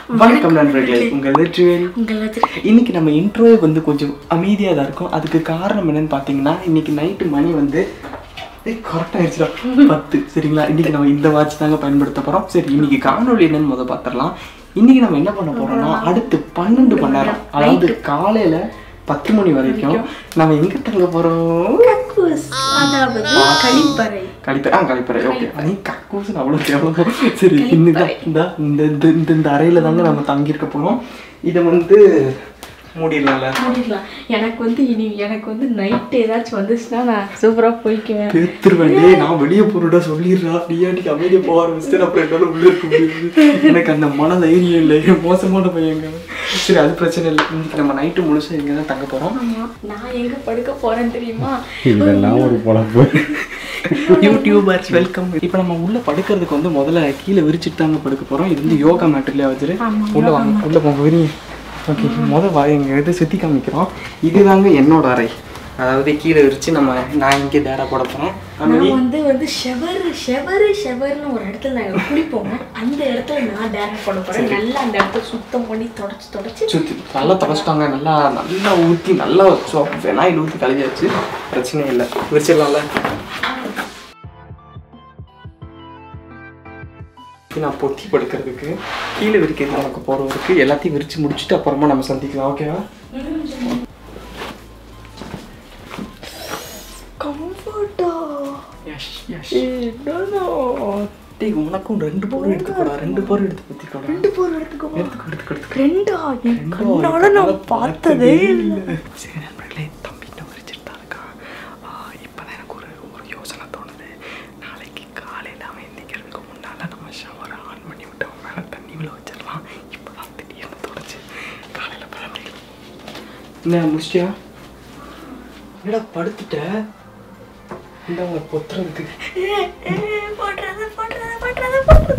வணக்கம் நண்பர்களே உங்கள் வெற்றிவேல் உங்கள் இன்னைக்கு நம்ம இன்ட்ரோ வந்து கொஞ்சம் அமைதியாக தான் இருக்கும் அதுக்கு காரணம் என்னன்னு பார்த்தீங்கன்னா இன்னைக்கு நைட்டு மணி வந்து கரெக்டாக ஆயிடுச்சுடா பத்து சரிங்களா இன்னைக்கு நம்ம இந்த வாட்ச் தாங்க பயன்படுத்த போகிறோம் சரி இன்னைக்கு காணொளி என்னன்னு முத பார்த்துடலாம் இன்னைக்கு நம்ம என்ன பண்ண போறோம்னா அடுத்து பன்னெண்டு மணி நேரம் அதாவது காலையில பத்து மணி வரைக்கும் நம்ம எங்க தங்க போறோம் கக்கூஸ் அதாவது கழிப்பறை கழிப்பறை ஆ கழிப்பறை ஓகே நீ கக்கூசு அவ்வளோ கேவலம் சரி இன்னுதான் இந்த இந்த இந்த இந்த இந்த அறையில தாங்க நம்ம தங்கியிருக்க போறோம் இதை வந்து மூடிடலாம்ல மூடிடலாம் எனக்கு வந்து இனி எனக்கு வந்து நைட் ஏதாச்சும் வந்துச்சுன்னா நான் சூப்பரா போய்க்குவேன் பேத்துருவேன் டேய் நான் வெளியே போறடா சொல்லிடுறா நீயாட்டிக்கு அமைதியாக போக ஆரம்பிச்சுட்டு அப்புறம் என்னால உள்ள இருக்க முடியாது எனக்கு அந்த மன தைரியம் இல்லை மோசமான பையங்க சரி அது பிரச்சனை இல்லை இன்னைக்கு நம்ம நைட்டு முழுசா இங்கே தான் தங்க போறோம் ஆமா நான் எங்க படுக்க போறேன்னு தெரியுமா இதெல்லாம் ஒரு பொழப்பு யூடியூபர்ஸ் வெல்கம் இப்போ நம்ம உள்ள படுக்கிறதுக்கு வந்து முதல்ல கீழே விரிச்சிட்டு தாங்க படுக்க போறோம் இது வந்து யோகா மேட்ரிலே வச்சுரு உள்ள வாங்க உள்ள போங்க விரி ஓகே முதல் வா எங்க இது சுத்தி காமிக்கிறோம் இதுதாங்க என்னோட அறை அதாவது கீழே விரிச்சு நம்ம நான் இங்கே டேரா போட போறேன் நான் வந்து வந்து ஷெவர் ஷெவர் ஷெவர்னு ஒரு இடத்துல நாங்கள் குளிப்போம் அந்த இடத்துல நான் டேரக்ட் பண்ண போறேன் நல்லா அந்த இடத்த சுத்தம் பண்ணி தொடச்சு தொடச்சு சுற்றி நல்லா தொடச்சிட்டாங்க நல்லா நல்லா ஊற்றி நல்லா சோப் வெனாயில் ஊற்றி கழுவியாச்சு பிரச்சனை இல்லை விரிச்சிடலாம்ல இப்ப நான் பொத்தி படுக்கிறதுக்கு கீழே விரிக்கிறது நமக்கு போகிறதுக்கு எல்லாத்தையும் விரிச்சு முடிச்சுட்டு அப்புறமா நம்ம சந்திக்கலாம் ஓகேவா கம்ஃபர்ட்டா எஸ் எஸ் டேய் உனக்கும் ரெண்டு போர் எடுத்துக்கூடா ரெண்டு போர் எடுத்து பற்றிக்கூடா ரெண்டு போர் எடுத்துக்கோ எடுத்துக்கோ எடுத்துக்கோ எடுத்துக்கோ ரெண்டா என் கண்ணால நான் பார்த்ததே இல்லை சரி நண்பர்களே தம்பி இன்னும் விரிச்சிட்டு தான் இருக்கான் இப்போ தான் எனக்கு ஒரு ஒரு யோசனை தோணுது நாளைக்கு காலையில் அவன் எந்திக்கிறதுக்கு முன்னால் நம்ம ஷவரை ஆன் பண்ணி விட்டு அவன் மேலே தண்ணி விழ வச்சிடலாம் இப்போ தான் திடீர்னு தோணுச்சு காலையில் பழந்தை என்ன முடிச்சிட்டியா என்னடா படுத்துட்ட இந்த அவங்க பொத்துறதுக்கு போடுறது போடுறது போடுறது போடுறது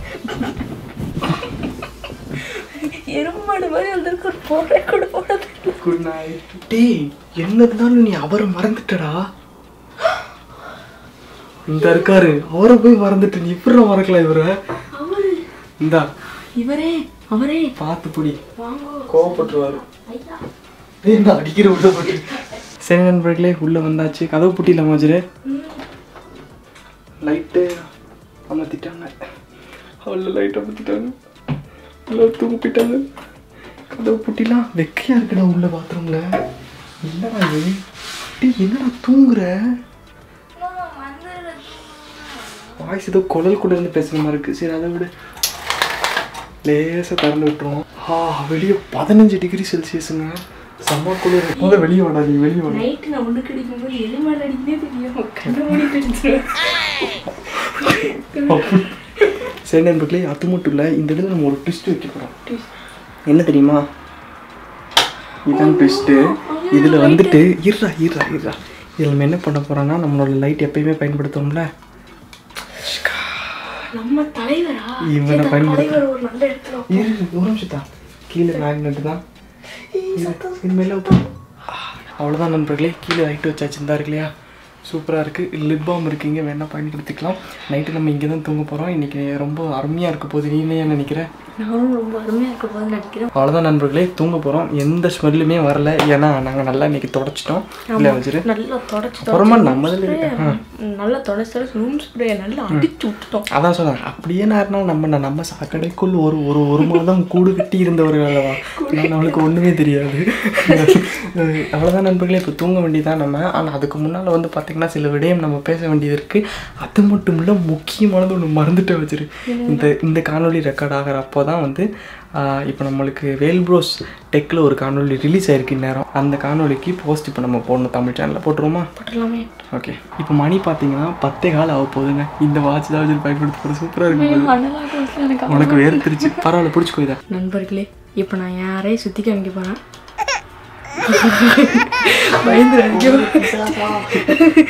எறும்பாடு மாதிரி வந்திருக்கு ஒரு போடுற கூட போடுறது குட் நைட் டேய் என்ன இருந்தாலும் நீ அவரை மறந்துட்டடா இந்த இருக்காரு அவரை போய் மறந்துட்டு நீ எப்படி மறக்கலாம் இவரை அவரு இந்தா இவரே அவரே பார்த்து புடி வாங்கோ கோவப்பட்டுருவாரு ஐயா ஏய், இந்த அடிக்கிற உள்ள போட்டு சரி நண்பர்களே உள்ள வந்தாச்சு கதவு பூட்டிடலாமா வச்சுரு லைட்டு அமர்த்திட்டாங்க அவளில் லைட் அமர்த்திட்டாங்க எல்லாம் தூங்க போயிட்டாங்க கதவு பூட்டிலாம் வெக்கையா இருக்குடா உள்ள பாத்ரூம்ல என்னடா இது டேய் என்னடா தூங்குற வாய்ஸ் ஏதோ குழல் கூட இருந்து பேசுற மாதிரி இருக்கு சரி அதை விட லேசாக திறந்து விட்டுருவோம் ஆ வெளியே பதினஞ்சு டிகிரி செல்சியஸுங்க செம்ம குளிர் முதல்ல வெளியே வாடா நீ வெளியே வாடா நைட்டு நான் ஒன்று கிடைக்கும்போது எது மேலே அடிக்கவே தெரியும் கண்ணை மூடிட்டு இருந்துருவேன். சரி நண்பர்களே அது மட்டும் இல்லை இந்த இடத்துல நம்ம ஒரு ட்விஸ்ட் வைக்க போகிறோம் என்ன தெரியுமா இதான் ட்விஸ்ட்டு இதில் வந்துட்டு இருறா இருறா இருறா இதில் நம்ம என்ன பண்ண போகிறோம்னா நம்மளோட லைட் எப்பயுமே பயன்படுத்துவோம்ல நம்ம தலைவரா இவனை இந்த பயன்படுத்த- தலைவர் ஒரு நல்ல இடத்துல இரு ஒரு நிமிஷம் தான் கீழே மேக்னெட் தான் இனிமேல் அவ்வளோதான் நண்பர்களே கீழே லைட் வச்சாச்சு இருந்தா இருக்கு இல்லையா சூப்பராக இருக்குது லிப் பாம் இருக்கீங்க வேணால் பயன்படுத்திக்கலாம் நைட்டு நம்ம இங்கே தான் தூங்க போகிறோம் இன்றைக்கி ரொம்ப அருமையாக இருக்க போகுது நீ ஏன் நினைக்கிற நானும் ரொம்ப அருமையாக இருக்க போது நினைக்கிறேன் அவ்வளோதான் நண்பர்களே தூங்க போகிறோம் எந்த ஸ்மெல்லுமே வரல ஏன்னா நாங்கள் நல்லா இன்னைக்கு தொடச்சிட்டோம் இல்லை வச்சுரு நல்லா தொடச்சு அப்புறமா நம்மளே நல்லா தொடச்சு தொடச்சு ரூம் ஸ்ப்ரே நல்லா அடிச்சு விட்டுட்டோம் அதான் சொன்னேன் அப்படியே நேரம் நம்ம நம்ம சாக்கடைக்குள் ஒரு ஒரு ஒரு மாதம் கூடு கட்டி இருந்தவர்கள் அல்லவா நான் நம்மளுக்கு ஒன்றுமே தெரியாது அவ்வளோதான் நண்பர்களே இப்போ தூங்க வேண்டியதான் நம்ம ஆனால் அதுக்கு முன்னால் வந்து பார்த்திங்கன்னா சில விடயம் நம்ம பேச வேண்டியது இருக்குது அது மட்டும் இல்லை முக்கியமானது ஒன்று மறந்துட்டு வச்சிரு இந்த இந்த காணொளி ரெக்கார்ட் ஆகிற அப்போ தான் வந்து இப்போ நம்மளுக்கு வேல் ப்ரோஸ் டெக்கில் ஒரு காணொளி ரிலீஸ் ஆயிருக்கு இந்நேரம் அந்த காணொளிக்கு போஸ்ட் இப்போ நம்ம போடணும் தமிழ் சேனலில் போட்டுருவோமா போட்டுடலாமே ஓகே இப்போ மணி பார்த்தீங்கன்னா பத்தே கால் ஆக போகுதுங்க இந்த வாட்ச் தான் வச்சு பயன்படுத்த போகிற சூப்பராக இருக்கு போது அனலாக இருக்கு எனக்கு உனக்கு வேர்த்துருச்சு பரவாயில்ல பிடிச்சிக்கோ இதை நண்பர்களே இப்போ நான் யாரையும் சுற்றி காமிக்க போகிறேன் பயந்துறாங்க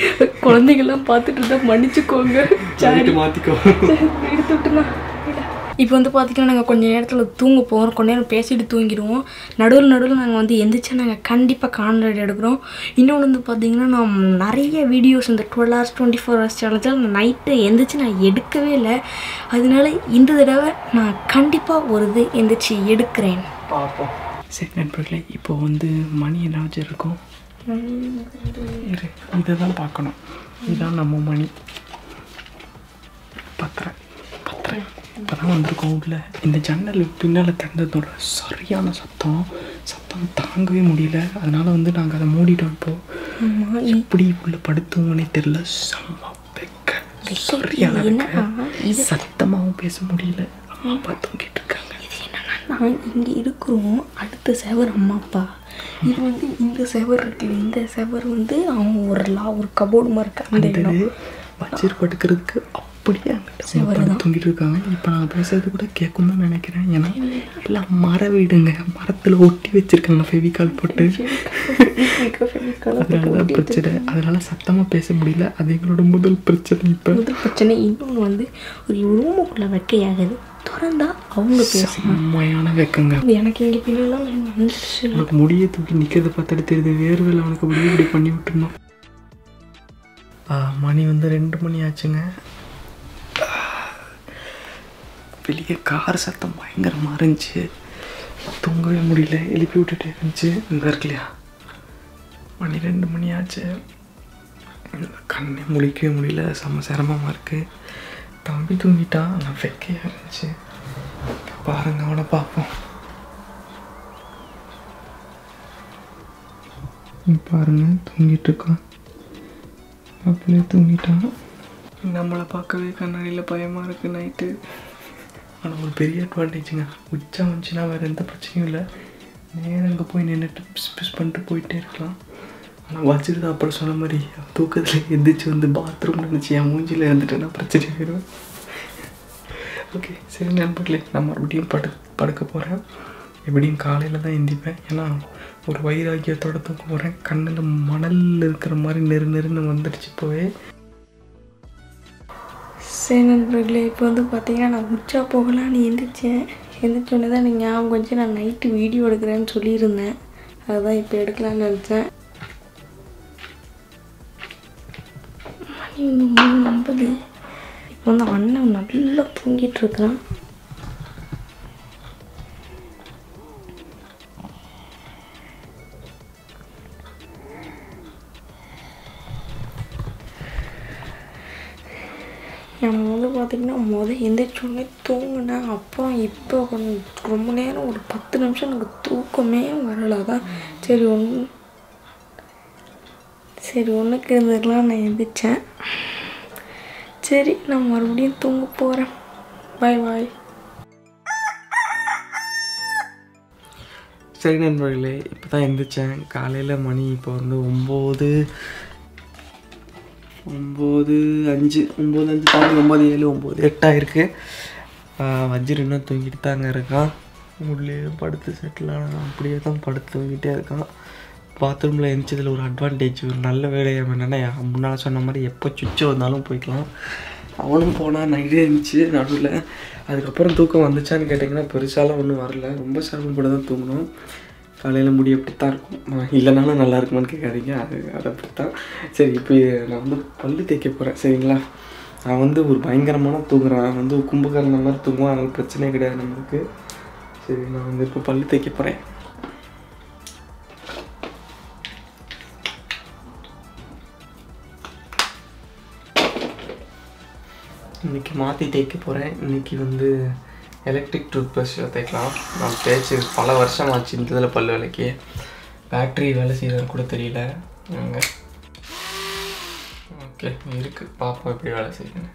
குழந்தைங்கள்லாம் பார்த்துட்டு இருந்தா மன்னிச்சுக்கோங்க சரிட்டு மாற்றிக்கோ எடுத்து விட்டுனா இப்போ வந்து பார்த்திங்கன்னா நாங்கள் கொஞ்சம் நேரத்தில் தூங்க போகிறோம் கொஞ்ச நேரம் பேசிட்டு தூங்கிடுவோம் நடுவில் நடுவில் நாங்கள் வந்து எந்திரிச்சா நாங்கள் கண்டிப்பாக கான்ட்ராக்ட் எடுக்கிறோம் இன்னொன்று வந்து பார்த்திங்கன்னா நான் நிறைய வீடியோஸ் இந்த twelve hours twenty four hours சேலஞ்சில் நைட்டு எந்திரிச்சு நான் எடுக்கவே இல்லை அதனால இந்த தடவை நான் கண்டிப்பாக ஒரு இது எந்திரிச்சு எடுக்கிறேன் பார்ப்போம் சரி நண்பர்களே இப்போ வந்து மணி என்ன வச்சுருக்கோம் இரு இதை தான் பார்க்கணும் இதுதான் நம்ம மணி பத்திரை பத்திரை இப்போ தான் வந்திருக்கோம் உள்ள இந்த ஜன்னல் பின்னால் திறந்ததோட சரியான சத்தம் சத்தம் தாங்கவே முடியல அதனால வந்து நாங்கள் அதை மூடிட்டோம் இப்போ எப்படி உள்ள படுத்தோம்னே தெரியல செம்ம வெக்க சரியான வெக்க சத்தமாகவும் பேச முடியல அம்மா தூங்கிட்டு இருக்காங்க நான் இங்கே இருக்கிறோம் அடுத்த செவர் அம்மா அப்பா இது வந்து இந்த செவர் இருக்குல்ல இந்த செவர் வந்து அவங்க ஒரு லா ஒரு கபோர்டு மாதிரி இருக்கு அந்த அந்த இடம் இது வச்சிரு படுக்கிறதுக்கு அப்படியே அங்கிட்ட தூங்கிட்டு இருக்காங்க இப்போ நான் பேசுறது கூட கேட்கும் தான் நினைக்கிறேன் ஏன்னா எல்லாம் மர வீடுங்க மரத்தில் ஒட்டி வச்சிருக்காங்க ஃபெவிகால் போட்டு அதனால தான் பிரச்சனை அதனால சத்தமாக பேச முடியல அது எங்களோட முதல் பிரச்சனை இப்போ முதல் பிரச்சனை இன்னொன்று வந்து ஒரு ரூமுக்குள்ளே வெக்கையாகுது திறந்தா அவங்க பேசணும் செம்மையான வெக்கங்க எனக்கு இங்கே பின்னாலாம் வந்துருச்சு அவனுக்கு முடியை தூக்கி நிற்கிறத பார்த்துட்டு தெரியுது வேர்வையில் அவனுக்கு அப்படியே இப்படி பண்ணி விட்டுருந்தோம் ஆ, மணி வந்து ரெண்டு மணி ஆச்சுங்க வெளியே கார் சத்தம் பயங்கரமாக இருந்துச்சு தூங்கவே முடியல எழுப்பி விட்டுட்டே இருந்துச்சு இந்த இருக்கு இல்லையா மணி ரெண்டு மணி ஆச்சு கண்ணே முழிக்கவே முடியல செம்ம சிரமமாக இருக்குது தம்பி தூங்கிட்டான் நான் வெக்கையாக இருந்துச்சு பாருங்க அவனை பார்ப்போம் இங்க பாருங்க தூங்கிட்டு இருக்கான் அப்படியே தூங்கிட்டான் நம்மளை பார்க்கவே கண்ணாடியில் பயமாக இருக்குது நைட்டு ஆனால் ஒரு பெரிய அட்வான்டேஜுங்க உச்சா வந்துச்சுன்னா வேறு எந்த பிரச்சனையும் இல்லை நேரம் அங்கே போய் நின்றுட்டு பிஸ் பிஸ் பண்ணிட்டு போயிட்டே இருக்கலாம் ஆனால் வச்சுட்டு தான் அப்புறம் சொன்ன மாதிரி தூக்கத்தில் எந்திரிச்சு வந்து பாத்ரூம் நினச்சி என் மூஞ்சியில் இருந்துட்டேன்னா பிரச்சனை ஆயிடும் ஓகே சரி நண்பர்களே நான் மறுபடியும் படு படுக்க போகிறேன் எப்படியும் காலையில் தான் எந்திப்பேன் ஏன்னா ஒரு வைராக்கியத்தோட தூக்க போகிறேன் கண்ணில் மணல் இருக்கிற மாதிரி நெரு நெருன்னு வந்துடுச்சு போய் சரி நண்பர்களே இப்போ வந்து பார்த்தீங்கன்னா நான் உச்சா போகலான்னு எந்திரிச்சேன் எந்திரிச்சோடனே தான் எனக்கு ஞாபகம் வச்சு நான் நைட்டு வீடியோ எடுக்கிறேன்னு சொல்லியிருந்தேன் அதுதான் இப்போ எடுக்கலாம்னு நினச்சேன் மணி இன்னும் மூணு ஐம்பது இப்போ வந்து அண்ணன் நல்லா தூங்கிட்டு இருக்கிறான் நம்ம வந்து பார்த்திங்கன்னா முதல் எந்திரிச்சோடனே தூங்கினேன் அப்புறம் இப்போ கொஞ்சம் ரொம்ப நேரம் ஒரு பத்து நிமிஷம் எனக்கு தூக்கமே வரல அதான் சரி ஒன்று சரி ஒன்றுக்கு இருந்துக்கலாம் நான் எந்திரிச்சேன் சரி நான் மறுபடியும் தூங்க போகிறேன் பாய் பாய் சரி நண்பர்களே இப்போ தான் எந்திரிச்சேன் காலையில் மணி இப்போ வந்து ஒம்பது ஒம்பது அஞ்சு ஒம்பது அஞ்சு தாண்டி ஒம்பது ஏழு ஒம்பது எட்டாயிருக்கு வஜ்ர் இன்னும் தூங்கிட்டு தாங்க இருக்கான் உள்ளே படுத்து செட்டில் ஆனால் அப்படியே தான் படுத்து தூங்கிட்டே இருக்கான் பாத்ரூமில் எழுந்ததில் ஒரு அட்வான்டேஜ் ஒரு நல்ல வேலையை என்னென்னா முன்னால் சொன்ன மாதிரி எப்போ சுவிட்சு வந்தாலும் போய்க்கலாம் அவனும் போனால் நைட்டே இருந்துச்சு நடுவில் அதுக்கப்புறம் தூக்கம் வந்துச்சான்னு கேட்டிங்கன்னா பெருசாலாம் ஒன்றும் வரல ரொம்ப சிரமப்பட தான் தூங்கணும் காலையில் முடி அப்படி தான் இருக்கும் நான் இல்லைனாலும் நல்லா இருக்குமான்னு கேட்காதீங்க அது அது அப்படி தான் சரி இப்போ நான் வந்து பல்லு தேய்க்க போகிறேன் சரிங்களா நான் வந்து ஒரு பயங்கரமான தூங்குறேன் நான் வந்து கும்பகரண மாதிரி தூங்குவேன் அதனால பிரச்சனையே கிடையாது நம்மளுக்கு சரி நான் வந்து இப்போ பல்லு தேய்க்க போகிறேன் இன்றைக்கி மாற்றி தேய்க்க போகிறேன் இன்றைக்கி வந்து எலக்ட்ரிக் டூத் ப்ரஷ்ஷில் தேய்க்கலாம் நான் தேய்ச்சி பல வருஷம் ஆச்சு இந்த இதில் பல்லு விலைக்கு பேட்ரி வேலை செய்யுதுன்னு கூட தெரியல அங்கே ஓகே இருக்குது பார்ப்போம் எப்படி வேலை செய்யுதுன்னு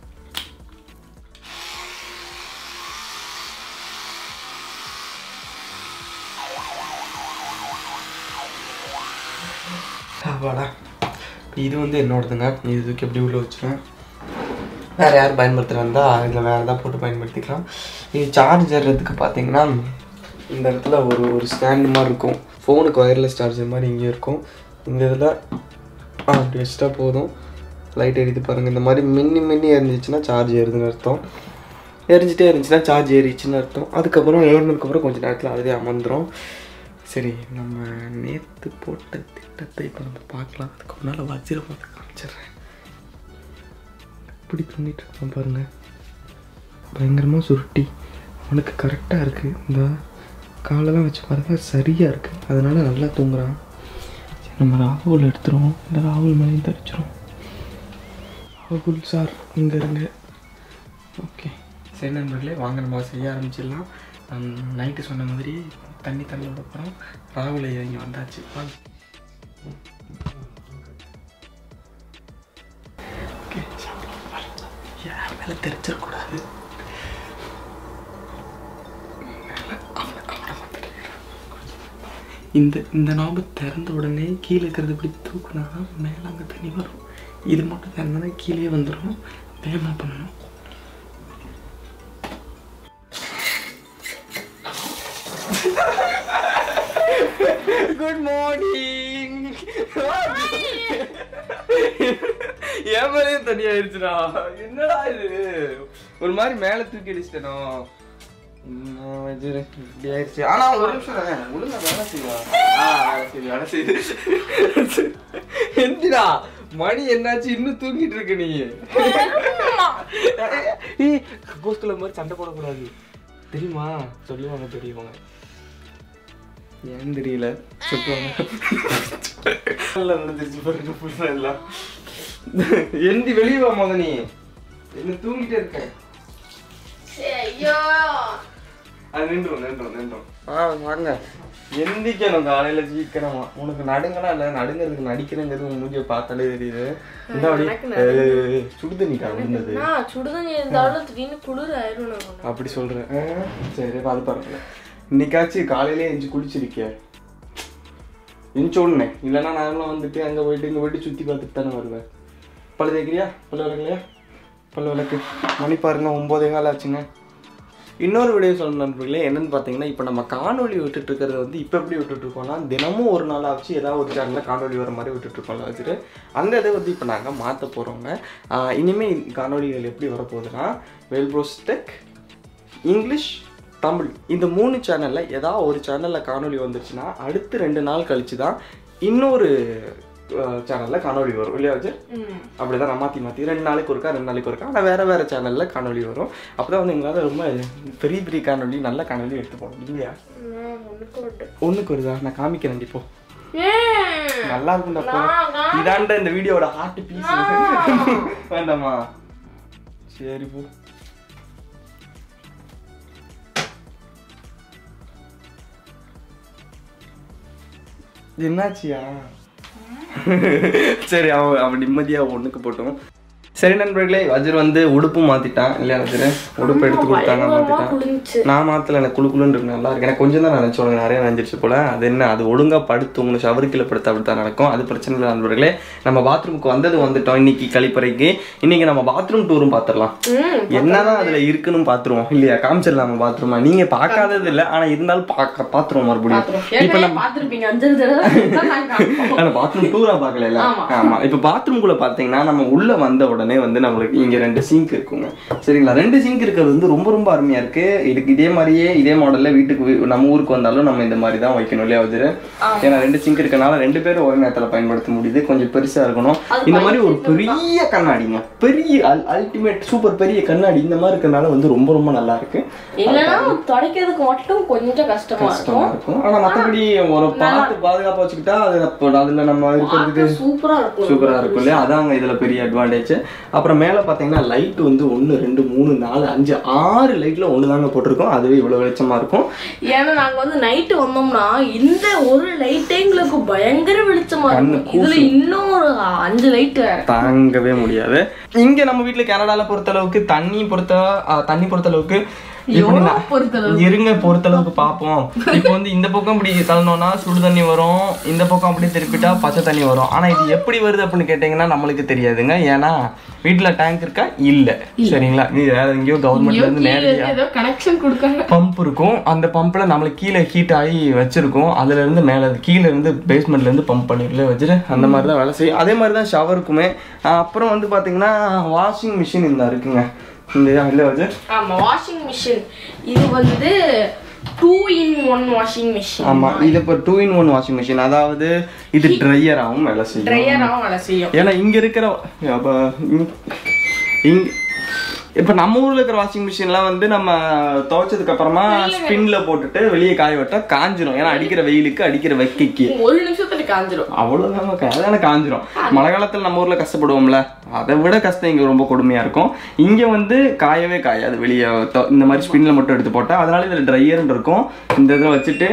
அப்பாடா இது வந்து என்னோடதுங்க இது தூக்கி எப்படி உள்ள வச்சுருவேன் வேறு யார் பயன்படுத்துகிறாருந்தா இதில் வேறு எதாவது போட்டு பயன்படுத்திக்கலாம் இது சார்ஜர் இதுக்கு பார்த்தீங்கன்னா இந்த இடத்துல ஒரு ஒரு ஸ்டாண்டு மாதிரி இருக்கும் ஃபோனுக்கு ஒயர்லெஸ் சார்ஜர் மாதிரி இங்கே இருக்கும் இந்த இதில் ஆ அப்படி வச்சுட்டா போதும் லைட் எரியுது பாருங்கள் இந்த மாதிரி மின்னி மின்னி இருந்துச்சுன்னா சார்ஜ் ஏறுதுன்னு அர்த்தம் எரிஞ்சிட்டே இருந்துச்சுன்னா சார்ஜ் ஏறிச்சுன்னு அர்த்தம் அதுக்கப்புறம் ஏறினதுக்கப்புறம் கொஞ்சம் நேரத்தில் அதுவே அமர்ந்துடும் சரி நம்ம நேற்று போட்ட திட்டத்தை இப்போ நம்ம பார்க்கலாம் அதுக்கு முன்னால் வஜ்ரம் பார்த்து காமிச்சிடுறேன் இப்படி தூங்கிட்டு இருக்கான் பாருங்க பயங்கரமாக சுருட்டி அவனுக்கு கரெக்டாக இருக்குது இந்த காலெல்லாம் வச்சு பாருங்க சரியாக இருக்குது அதனால நல்லா தூங்குறான் சரி நம்ம ராகுல் எடுத்துருவோம் இந்த ராகுல் மேலேயும் தரிச்சிரும் ராகுல் சார் இங்கே இருங்க ஓகே சரி நண்பர்களே வாங்க நம்ம செய்ய ஆரம்பிச்சிடலாம் நைட்டு சொன்ன மாதிரி தண்ணி தண்ணி விட போகிறோம் ராகுல் இறங்கி வந்தாச்சு வாங்க ஓகே சாப்பிடலாம் பாருங்க. ஏன் மேலே தெரிச்சிடக்கூடாது இந்த இந்த நாபு திறந்த உடனே கீழே இருக்கிறது இப்படி தூக்குனா தான் மேலே அங்கே தண்ணி வரும் இது மட்டும் திறந்தனா கீழே வந்துடும் வேகமாக பண்ணணும் குட் மார்னிங் என் மேலேயே தண்ணி ஆயிடுச்சுடா என்னடா இது ஒரு மாதிரி மேலே தூக்கி அடிச்சிட்டனோ இன்னும் வச்சிரு. இப்படி ஆயிடுச்சு ஆனா ஒரு நிமிஷம் தானே ஒழுங்கா வேலை செய்வா ஆ வேலை செய்யுது வேலை செய்யுது எந்திரா மணி என்னாச்சு இன்னும் தூங்கிட்டு இருக்க நீ ஏய் கோஸ்குல மாதிரி சண்டை போடக்கூடாது தெரியுமா சொல்லுவாங்க பெரியவங்க ஏன் தெரியல சொல்லுவாங்க நல்லா நடந்துருச்சு பாருங்க புதுசா எல்லாம் எந்தி வெளியே வா மொத நீ என்ன தூங்கிட்டே இருக்கேன் ஐயோ அது நின்றும் நின்றும் நின்றும் ஆ வாங்க எந்திக்கணும் காலையில சீக்கிரமா உனக்கு நடுங்கலாம் இல்ல நடுங்கிறதுக்கு நடிக்கிறேங்கிறது உன் மூஞ்சிய பார்த்தாலே தெரியுது இந்த அப்படி ஏய், சுடு தண்ணிக்கா விழுந்தது நான் சுடுதண்ணி இருந்தாலும் திடீர்னு குளிர் ஆயிரும் நான் அப்படி சொல்றேன் ஆ, சரி அது பரவாயில்ல இன்னைக்காச்சும் காலையிலே எஞ்சி குளிச்சிருக்கிய எஞ்சி உடனே இல்லைன்னா நார்மலாக வந்துட்டு அங்கே போயிட்டு இங்கே போயிட்டு சுற்றி பார்த்துட்டு தானே வருவேன் பல்லு தேய்க்கிறியா பல்லு விளக்கலையா பல்லு விளக்கு மணி பாருங்க ஒம்போதே கால் ஆச்சுங்க இன்னொரு வீடியோ சொல்ல நண்பர்களே என்னன்னு பார்த்தீங்கன்னா இப்போ நம்ம காணொலி விட்டுட்டு இருக்கிறது வந்து இப்போ எப்படி விட்டுட்டு இருக்கோம்னா தினமும் ஒரு நாள் ஆச்சு ஏதாவது ஒரு சேனலில் காணொலி வர மாதிரி விட்டுட்டு இருக்கோம்ல வச்சுட்டு அந்த இதை வந்து இப்போ நாங்கள் மாற்ற போகிறோங்க இனிமேல் காணொலிகள் எப்படி வரப்போகுதுன்னா வெல்ப்ரோஸ் டெக் இங்கிலீஷ் தமிழ் இந்த மூணு சேனலில் ஏதாவது ஒரு சேனலில் காணொளி வந்துருச்சுன்னா அடுத்து ரெண்டு நாள் கழிச்சு தான் இன்னொரு சேனலில் காணொளி வரும் இல்லையா வச்சு அப்படி தான் மாற்றி மாற்றி ரெண்டு நாளைக்கு ஒருக்கா ரெண்டு நாளைக்கு ஒருக்கா ஆனால் வேறு வேறு சேனலில் காணொளி வரும் அப்போ தான் வந்து எங்களால் ரொம்ப பெரிய பெரிய காணொளி நல்ல காணொளி எடுத்து போகணும் இல்லையா ஒண்ணுக்கு விட்டு ஒன்றுக்கு வருதா நான் காமிக்கிறேன் இப்போ ஏன் நல்லா இருக்கும்டா போ இதாண்ட இந்த வீடியோட ஹார்ட் பீஸ் வேண்டாமா சரி போ என்னாச்சியா சரி அவன் அவன் நிம்மதியா ஒண்ணுக்கு போட்டோம் சரி நண்பர்களே வஜர் வந்து உடுப்பு மாத்திட்டான் இல்லையா வஜர் உடுப்பு எடுத்து கொடுத்தாங்க மாத்திட்டான் குளிச்சு நான் மாத்தல எனக்கு குளு குளுன்னு இருக்கு நல்லா இருக்கு எனக்கு கொஞ்சம் தான் நினைச்சோம் உனக்கு நிறைய நினைச்சிருச்சு போல அது என்ன அது ஒழுங்கா படுத்து உங்களுக்கு ஷவர் கீழே படுத்து அப்படி தான் நடக்கும் அது பிரச்சனை இல்லை நண்பர்களே நம்ம பாத்ரூமுக்கு வந்தது வந்துட்டோம் இன்னைக்கு கழிப்பறைக்கு இன்னைக்கு நம்ம பாத்ரூம் டூரும் பார்த்துடலாம் என்னதான் அதுல இருக்குன்னு பாத்துருவோம் இல்லையா காமிச்சிடலாம் பாத்ரூமா நீங்க பார்க்காதது இல்ல ஆனா இருந்தாலும் பார்க்க பாத்துருவோம் மறுபடியும் இப்ப நம்ம பாத்துருப்பீங்க அஞ்சல் தடவை ஆனா பாத்ரூம் டூரா பார்க்கல ஆமா இப்ப பாத்ரூம் குள்ள பாத்தீங்கன்னா நம்ம உள்ள வந்த உடனே வந்து நம்மளுக்கு இங்க ரெண்டு சிங்க் இருக்குங்க சரிங்களா ரெண்டு சிங்க் இருக்கிறது வந்து ரொம்ப ரொம்ப அருமையா இருக்கு இதுக்கு இதே மாதிரியே இதே மாடல்ல வீட்டுக்கு வீ- நம்ம ஊருக்கு வந்தாலும் நம்ம இந்த மாதிரி தான் வைக்கணும் இல்லையா வச்சுரு ஏன்னா ரெண்டு சிங்க் இருக்கனால ரெண்டு பேரும் ஒரே நேரத்துல பயன்படுத்த முடியுது கொஞ்சம் பெருசா இருக்கணும் இந்த மாதிரி ஒரு பெரிய கண்ணாடிங்க பெரிய அல்டிமேட் சூப்பர் பெரிய கண்ணாடி இந்த மாதிரி இருக்கறனால வந்து ரொம்ப ரொம்ப நல்லா இருக்கு இல்லைன்னா துடைக்கிறதுக்கு மட்டும் கொஞ்சம் கஷ்டமா கஷ்டமா இருக்கும் ஆனா மத்தபடி ஒரு பார்த்து பாதுகாப்பா வச்சுக்கிட்டா அது அப்ப அதுல நம்ம இருக்கிறதுக்கு இருக்கும் சூப்பரா இருக்கும் சூப்பரா இருக்கும் இல்லையா அதாங்க இதுல பெரிய அட்வான்டேஜ் அப்புறம் மேல பாத்தீங்கன்னா லைட் வந்து ஒண்ணு ரெண்டு மூணு நாலு அஞ்சு ஆறு லைட்ல ஒண்ணு தாங்க போட்டிருக்கோம் அதுவே இவ்வளவு வெளிச்சமா இருக்கும் ஏன்னா நாங்க வந்து நைட்டு வந்தோம்னா இந்த ஒரு லைட்டே எங்களுக்கு பயங்கர வெளிச்சமா இருக்கும் இதுல இன்னும் ஒரு அஞ்சு லைட் வேற தாங்கவே முடியாது இங்க நம்ம வீட்ல கனடால பொறுத்த அளவுக்கு தண்ணி பொறுத்த அஹ், தண்ணி பொறுத்த அளவுக்கு எப்படி நான்- பொறுத்தளவு இருங்க பொறுத்தளவுக்கு பார்ப்போம் இப்போ வந்து இந்த பக்கம் இப்படி தள்ளனோம்னா சுடு தண்ணி வரும் இந்த பக்கம் அப்படி திருப்பிட்டா பச்சை தண்ணி வரும் ஆனா இது எப்படி வருது அப்படின்னு கேட்டிங்கன்னா நம்மளுக்கு தெரியாதுங்க ஏன்னா வீட்ல டேங்க் இருக்கா இல்ல சரிங்களா இது வேற எங்கேயோ கவர்மெண்ட்ல இருந்து நேரடியா ஏதோ கனெக்ஷன் கொடுக்காங்க பம்ப் இருக்கும் அந்த பம்ப்ல நம்மளுக்கு கீழே ஹீட் ஆகி வச்சிருக்கோம் அதுல இருந்து மேல கீழே இருந்து பேஸ்மெண்ட்ல இருந்து பம்ப் பண்ணிடல வச்சுட்டு அந்த மாதிரி தான் வேலை செய்யும் அதே மாதிரி தான் ஷவருக்குமே அப்புறம் வந்து பாத்தீங்கன்னா வாஷிங் மிஷின் இந்த இருக்குங்க இந்த இல்லை வச்சு ஆமா வாஷிங் மிஷின் இது வந்து two in one washing machine ஆமா இது இப்போ two in one washing machine அதாவது இது ட்ரையராகவும் வேலை செய்யும் ட்ரையராகவும் வேலை செய்யும் ஏன்னா இங்க இருக்கிற அப்ப இங்க- இங்க இப்ப நம்ம ஊர்ல இருக்கிற வாஷிங் மிஷின்லாம் வந்து நம்ம துவைச்சதுக்கு அப்புறமா ஸ்பின்ல போட்டுட்டு வெளியே காய விட்டா காஞ்சிரும் ஏன்னா அடிக்கிற வெயிலுக்கு அடிக்கிற வெக்கைக்கு ஒரு நிமிஷத்துல காஞ்சிரும் அவ்வளவுதான் அதான காஞ்சிரும் மழை காலத்துல நம்ம ஊர்ல கஷ்டப்படுவோம்ல அதை விட கஷ்டம் இங்க ரொம்ப கொடுமையா இருக்கும் இங்க வந்து காயவே காயாது வெளியே தொ- இந்த மாதிரி ஸ்பின்ல மட்டும் எடுத்து போட்டா அதனால இதுல ட்ரையர்னு இருக்கும் இந்த இதை வச்சுட்டு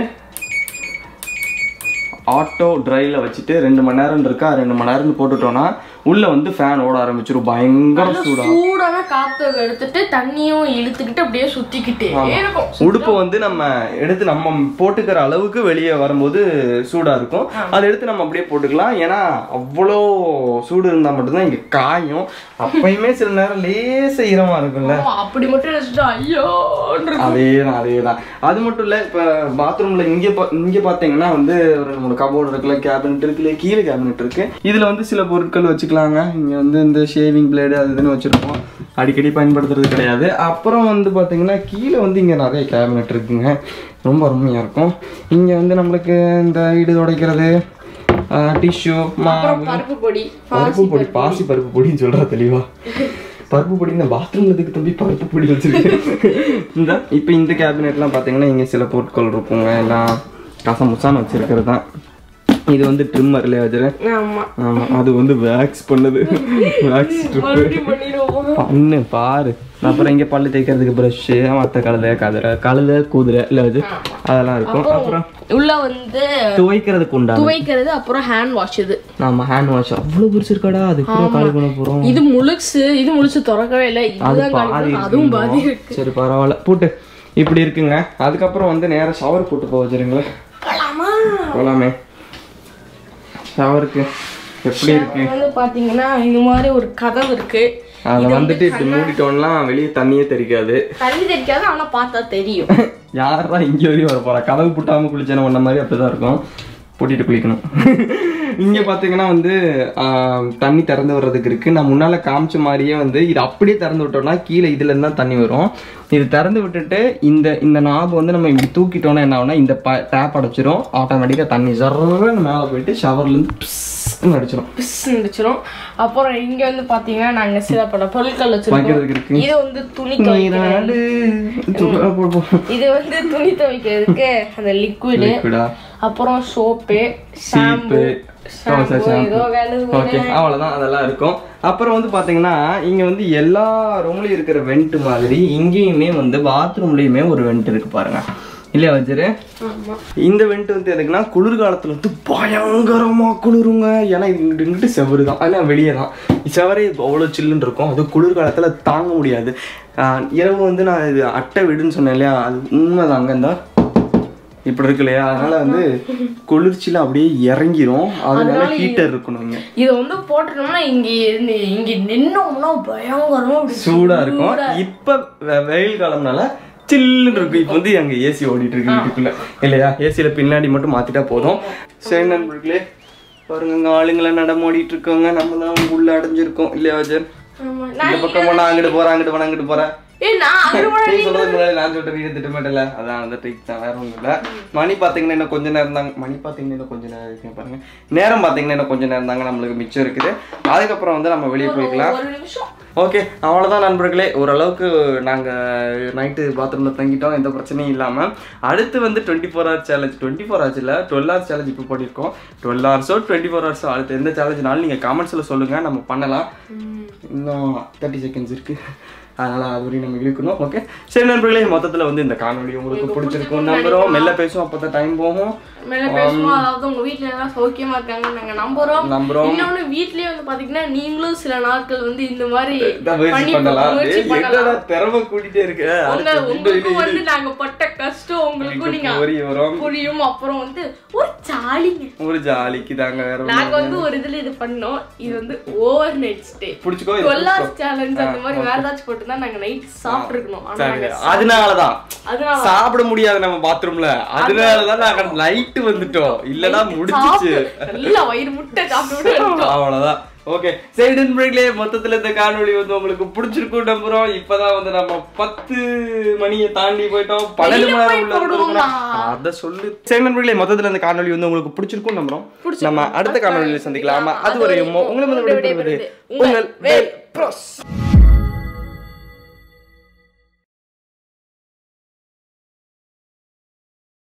ஆட்டோ ட்ரைல வச்சுட்டு ரெண்டு மணி நேரம் இருக்கா ரெண்டு மணி நேரம் போட்டுட்டோம்னா உள்ள வந்து ஃபேன் ஓட ஆரம்பிச்சிரும் பயங்கர சூடா சூடான காத்து எடுத்துட்டு தண்ணியும் இழுத்துக்கிட்டு அப்படியே சுத்திக்கிட்டே இருக்கும் உடுப்பு வந்து நம்ம எடுத்து நம்ம போட்டுக்கிற அளவுக்கு வெளியே வரும்போது சூடா இருக்கும் அதை எடுத்து நம்ம அப்படியே போட்டுக்கலாம் ஏன்னா அவ்வளோ சூடு இருந்தா மட்டும்தான் இங்க காயும் அப்பயுமே சில நேரம் லேச ஈரமா இருக்கும்ல ஆமா, அப்படி மட்டும் நினைச்சிட்டு ஐயோ அதேதான் அதேதான் அது மட்டும் இல்ல இப்ப பாத்ரூம்ல இங்க பா- இங்க பாத்தீங்கன்னா வந்து ஒரு ரெண்டு மூணு கபோர்டு இருக்குல்ல கேபினெட் இருக்குல்ல கீழே கேபினெட் இருக்கு இதுல வந்து சில பொருட்கள் வச்சுக்கலாங்க இங்க வந்து இந்த ஷேவிங் பிளேடு அது இதுன்னு வச்சிருப்போம் அடிக்கடி பயன்படுத்துறது கிடையாது அப்புறம் வந்து பாத்தீங்கன்னா கீழே வந்து இங்க நிறைய கேபினெட் இருக்குங்க ரொம்ப அருமையா இருக்கும் இங்க வந்து நம்மளுக்கு இந்த வீடு துடைக்கிறது டிஷ்யூ அப்புறம் பருப்பு பொடி பருப்பு பொடி பாசி பருப்பு பொடின்னு சொல்றா தெளிவா பருப்பு பொடி இந்த பாத்ரூம்ல இதுக்கு தம்பி பருப்பு பொடி வச்சிருக்கேன் இந்த இப்போ இந்த கேபினெட்லாம் பார்த்தீங்கன்னா இங்கே சில பொருட்கள் இருக்குங்க எல்லாம் கசமுசான்னு வச்சிருக்கிறது தான் இது வந்து ட்ரிம்மர் இல்லையா வச்சுரு ஆமா ஆமா அது வந்து வேக்ஸ் பண்ணுது வேக்ஸ் ட்ரிப்பு மறுபடியும் பண்ணிடுவோம் பண்ணு பாரு அப்புறம் இங்கே பல்லு தேய்க்கிறதுக்கு ப்ரஷ்ஷு மற்ற கழுதை கதிரை கழுதை குதிரை இல்லை வச்சு அதெல்லாம் இருக்கும் அப்புறம் உள்ள வந்து துவைக்கிறதுக்கு உண்டான துவைக்கிறது அப்புறம் ஹேண்ட் வாஷ் இது ஆமா ஹேண்ட் வாஷ் அவ்வளோ பெருசு இருக்காடா அது கூட காலி பண்ண போகிறோம் இது முழுசு இது முழுசு திறக்கவே இல்லை அது இதுதான் காலி பாதி பண்ணணும். அதுவும் பாதி இருக்குங்க. இருக்கு சரி பரவாயில்ல போட்டு இப்படி இருக்குங்க அதுக்கப்புறம் வந்து நேரா ஷவர் போட்டு போக வச்சிருங்களேன் போலாமா போலாமே ஷவருக்கு எப்படி இருக்கு வந்து பாத்தீங்கன்னா இந்த மாதிரி ஒரு கதவு இருக்கு அதில் வந்துட்டு இப்படி மூடிட்டோம்னா வெளியே தண்ணியே தெரிக்காது தண்ணி தெரிக்காது ஆனா பார்த்தா தெரியும் யாரா இங்கே வரையும் வர போறா கதவு புட்டாம குளிச்சேன ஒன்ன மாதிரி அப்படிதான் இருக்கும் பூட்டிட்டு குளிக்கணும் இங்க பாத்தீங்கன்னா வந்து ஆஹ், தண்ணி திறந்து வர்றதுக்கு இருக்கு நான் முன்னால காமிச்ச மாதிரியே வந்து இது அப்படியே திறந்து விட்டோம்னா கீழே இதுல இருந்து தான் தண்ணி வரும் இது திறந்து விட்டுட்டு இந்த இந்த நாப் வந்து நம்ம இப்படி தூக்கிட்டோம்னா என்ன ஆகும்னா இந்த டேப் அடைச்சிரும் ஆட்டோமேட்டிக்கா தண்ணி ஜர்றன்னு மேலே போயிட்டு ஷவர்ல இருந்து பிஸ்ன்னு அடிச்சிரும் பிஸ் அடிச்சிரும் அப்புறம் இங்க வந்து பாத்தீங்கன்னா நாங்க சில பல பொருட்கள் வச்சிருக்கோம் வைக்கிறதுக்கு இருக்கு இது வந்து துணி துவைக்கிறது நீராடு. சும்மா போ, போ. இது வந்து துணி துவைக்கிறதுக்கு அந்த லிக்விடு லிக்விடா அப்புறம் சோப்பு சீப்பு ஷாம்பு ஏதோ வேலை ஓகே அவ்வளோதான் அதெல்லாம் இருக்கும் அப்புறம் வந்து பார்த்தீங்கன்னா இங்கே வந்து எல்லா ரூம்லையும் இருக்கிற வெண்ட் மாதிரி இங்கேயுமே வந்து பாத்ரூம்லேயுமே ஒரு வெண்ட் இருக்கு பாருங்க இல்லையா வச்சிரு ஆமா இந்த வெண்ட் வந்து எதுக்குன்னா குளிர்காலத்தில் வந்து பயங்கரமாக குளிருங்க ஏன்னா இது இங்கிட்டு இங்கிட்டு செவரு தான் அதெல்லாம் வெளியே தான் செவரே அவ்வளோ சில்லுன்னு இருக்கும் அது குளிர்காலத்தில் தாங்க முடியாது ஆஹ் இரவு வந்து நான் இது அட்டை வீடுன்னு சொன்னேன் இல்லையா அது உண்மைதாங்க இந்த இப்படி இருக்கு இல்லையா அதனால வந்து குளிர்ச்சியில அப்படியே இறங்கிரும் அதனால ஹீட்டர் இருக்கணும் இங்க இதை வந்து போட்டுட்டோம்னா இங்க இருந்து இங்க நின்னோம்னா பயங்கரமா அப்படி சூடா இருக்கும் இப்ப வெ- வெயில் காலம்னால சில்லுன்னு இருக்கும் இப்போ வந்து அங்க ஏசி ஓடிட்டு இருக்கு வீட்டுக்குள்ள இல்லையா ஏசியில பின்னாடி மட்டும் மாத்திட்டா போதும் சரி நண்பர்களே பாருங்க இங்க ஆளுங்களை நடமாடிட்டு இருக்கோங்க நம்ம தான் உள்ள அடைஞ்சிருக்கோம் இல்லையா வஜர் ஆமா. இந்த பக்கம் போனா அங்கிட்டு போறேன் அங்கிட்டு போனா அங்கிட்டு போறேன் ஏய் நான் அங்க நீ சொல்றது முன்னாடி நான் சொல்லிட்டு வீடு திட்டமாட்டல அதான் அந்த ட்ரிக் தான் வேற ஒன்றும் இல்லை மணி பார்த்தீங்கன்னா இன்னும் கொஞ்ச நேரம் தாங்க மணி பார்த்தீங்கன்னா இன்னும் கொஞ்ச நேரம் இருக்குங்க பாருங்க நேரம் பார்த்தீங்கன்னா இன்னும் கொஞ்ச நேரம் தாங்க நம்மளுக்கு மிச்சம் இருக்குது அதுக்கப்புறம் வந்து நம்ம வெளியே போய்க்கலாம் ஒரு நிமிஷம் ஓகே அவ்வளோதான் நண்பர்களே ஓரளவுக்கு நாங்கள் நைட்டு பாத்ரூமில் தங்கிட்டோம் எந்த பிரச்சனையும் இல்லாமல் அடுத்து வந்து twenty four hours challenge twenty four hours இல்லை டுவெல் ஹவர்ஸ் சேலஞ்ச் இப்போ போட்டிருக்கோம் டுவெல் ஹவர்ஸோ டுவெண்ட்டி ஃபோர் ஹவர்ஸோ அடுத்து எந்த சேலஞ்ச்னாலும் நீங்கள் கமெண்ட்ஸில் சொல்லுங்கள் நம்ம பண்ணலாம் இன்னும் தேர்ட்டி செகண்ட்ஸ் இருக்குது அதனால் அது வரையும் நம்ம இழுக்கணும் ஓகே சரி நண்பர்களே மொத்தத்தில் வந்து இந்த காணொலி உங்களுக்கு பிடிச்சிருக்கும் நம்புறோம் மெல்ல பேசுவோம் அப்போ தான் டைம் போகும் மேல பேசுவோம் அதாவது உங்க வீட்ல எல்லாம் சௌக்கியமா இருக்காங்க நாங்க நம்புறோம் நம்புறோம் இன்னொன்னு வீட்லயே வந்து பாத்தீங்கன்னா நீங்களும் சில நாட்கள் வந்து இந்த மாதிரி இதான் முயற்சி பண்ணி பண்ணலாம் முயற்சி ஏய், பண்ணலாம் என்னடா திறமை கூட்டிட்டே இருக்கு உங்க அடுத்த உங்களுக்கும் வந்து நாங்க பட்ட கஷ்டம் உங்களுக்கும் நீங்க புரிய வரும் புரியும் அப்புறம் வந்து ஒரு ஜாலிங்க ஒரு ஜாலிக்கு தாங்க வேற ஒண்ணும் நாங்க வந்து ஒரு இதுல இது பண்ணோம் இது வந்து ஓவர் நைட் ஸ்டே பிடிச்சிக்கோ இது டுவெல் ஹவர்ஸ் சேலஞ்ச் அந்த மாதிரி வேற ஏதாச்சும் போட்டுதான் நாங்க நைட் சாப்பிட்டுருக்கணும் ஆனா சரி நாங்க அதனாலதான் அதனால சாப்பிட முடியாது நம்ம பாத்ரூம்ல அதனாலதான் நாங்க நைட்டு வந்துட்டோம் இல்லனா முடிச்சிச்சு சாப்பிட்டு நல்லா வயிறு முட்டை சாப்பிட்டு விட்டு அவ்வளவுதான் ஓகே சரி நண்பர்களே மொத்தத்துல இந்த காணொளி வந்து உங்களுக்கு பிடிச்சிருக்கும் நம்புறோம் இப்பதான் வந்து நம்ம பத்து மணியை தாண்டி போயிட்டோம் பன்னெண்டு மணி நேரம் உள்ள இருக்கோம் அத சொல்லு சரி நண்பர்களே மொத்தத்துல இந்த காணொளி வந்து உங்களுக்கு பிடிச்சிருக்கும் நம்புறோம் நம்ம அடுத்த காணொளியில சந்திக்கலாம் ஆமா, அது வரையும் உங்களை வந்து விடைபெறுவது உங்கள் வேல் ப்ரோஸ்